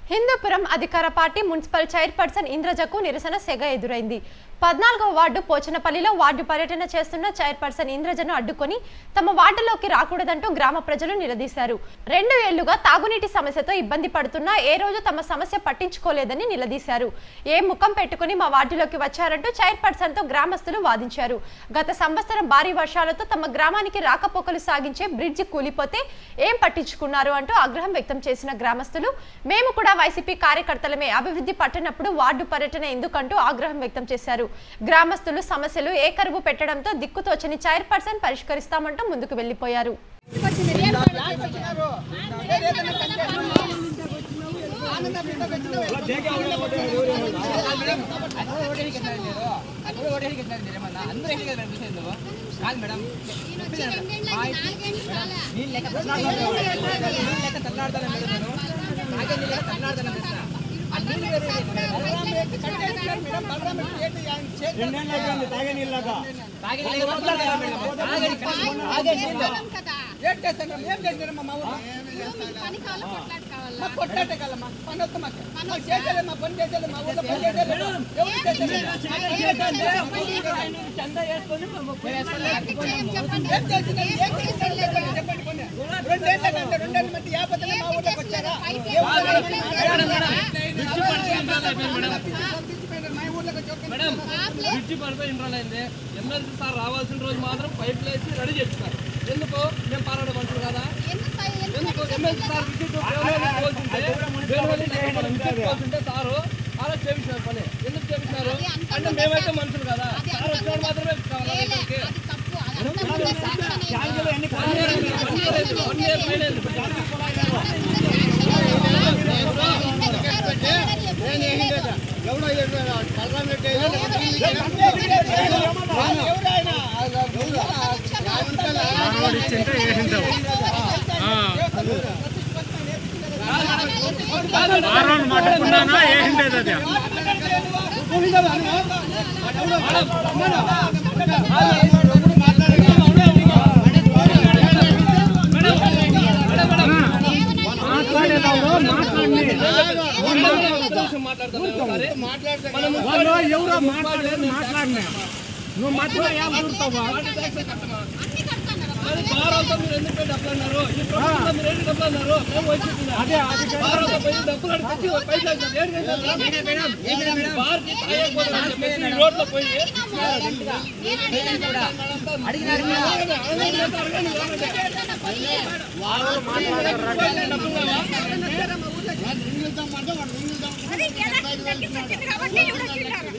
హిందూపురం అధికార party municipal chairperson ఇంద్రజకు నిరసన సెగ ఎదురైంది పద్నాలుగవ వార్డు పోచనపల్లిలో వార్డు పర్యటన చేస్తున్న చైర్పర్సన్ ఇంద్రజను అడ్డుకొని తమ వార్డులోకి రాకూడదంటూ గ్రామ ప్రజలు నిలదీశారు రెండు ఏళ్లుగా తాగునీటి సమస్యతో ఇబ్బంది పడుతున్నా ఏ రోజు తమ సమస్య పట్టించుకోలేదని నిలదీశారు ఏ ముఖం పెట్టుకుని మా వార్డులోకి వచ్చారంటూ చైర్పర్సన్ తో గ్రామస్తులు వాదించారు గత సంవత్సరం భారీ వర్షాలతో తమ గ్రామానికి రాకపోకలు సాగించే బ్రిడ్జి కూలిపోతే ఏం పట్టించుకున్నారు అంటూ ఆగ్రహం వ్యక్తం చేసిన గ్రామస్తులు మేము కూడా వైసీపీ కార్యకర్తలమే అభివృద్ధి పట్టనప్పుడు వార్డు పర్యటన ఎందుకంటూ ఆగ్రహం వ్యక్తం చేశారు గ్రామస్తులు సమస్యలు ఏ కరువు పెట్టడంతో దిక్కుతోచని చైర్పర్సన్ పరిష్కరిస్తామంటూ ముందుకు వెళ్లిపోయారు కాదు మేడం నీళ్ళు లెక్క తట్లాడతాను నీళ్ళు లెక్క తట్లాడతాను మేడం నేను తాగే నీళ్ళు లెక్క తట్లాడతాను మేడం ఆ నీళ్ళు వేరే తాగే నీళ్ళు లెక్క తట్లాడతాను మేడం తాగే తాగే నీళ్ళు ఏం చేస్తాను ఏం చేసినారమ్మా మా ఊరు మా కొట్లాటే కదమ్మా పని వస్తాం మాకు మాకు చేసేది మా పని చేసేది మా ఊర్లో పని చేసేది ఎవరు చేసేది ఏం చేసినారు ఏం చేసినారు చెప్పండి చెప్పండి పోనీ. రెండేళ్ళ కంటే రెండేళ్ళ మధ్య యాపత్తులు మా ఊర్లోకి వచ్చారా ఏ ఊర్లో తీసిపోయినారు, మా ఊర్లోకి వచ్చి ఒక- మేడం బ్రిడ్జి పడిపోయి ఇంట్రాలైంది ఎమ్మెల్సీ సార్ రావాల్సిన రోజు మాత్రం పైప్ వేసి రెడీ చేస్తున్నారు ఎందుకు మేము పారాడే మనుషులు కదా ఎందుకు ఎమ్మెల్సీ సార్ విద్యుత్ పోవాల్సింటే విద్యుత్ పోవాల్సింటే సారు అలా చేపించినారు పని ఎందుకు చేపించినారు అంటే మేమైతే మనుషులు కదా సార్ వచ్చినప్పుడు మాత్రమే కావాలి ఇక్కడికి. వన్ ఇయర్ అయింది, వన్ ఇయర్ అయింది, వన్ ఇయర్ పైన అయింది. మట్టుకున్నానా ఏంటది అది వాళ్ళు ఎవరో మాట్లాడలేదు మాట్లాడినా నువ్వు మధ్యలో ఏం కూర్తావా మరి బారోతో మీరు ఎందుకు పోయి డబ్బులు అన్నారు ఈ ప్రభుత్వంలో మీరు ఎందుకు డబ్బులు అన్నారు మేము వచ్చి అదే అది బారోతో పోయి డబ్బులు అడిగి తెచ్చి పైసలు ఇచ్చారు. ఏంటి చేశారు? బార్కి తాగకపోతే చెప్పేసి ఈ రోడ్లో పోయి అడిగినారు కాబట్టి ఎవరు వచ్చింటారు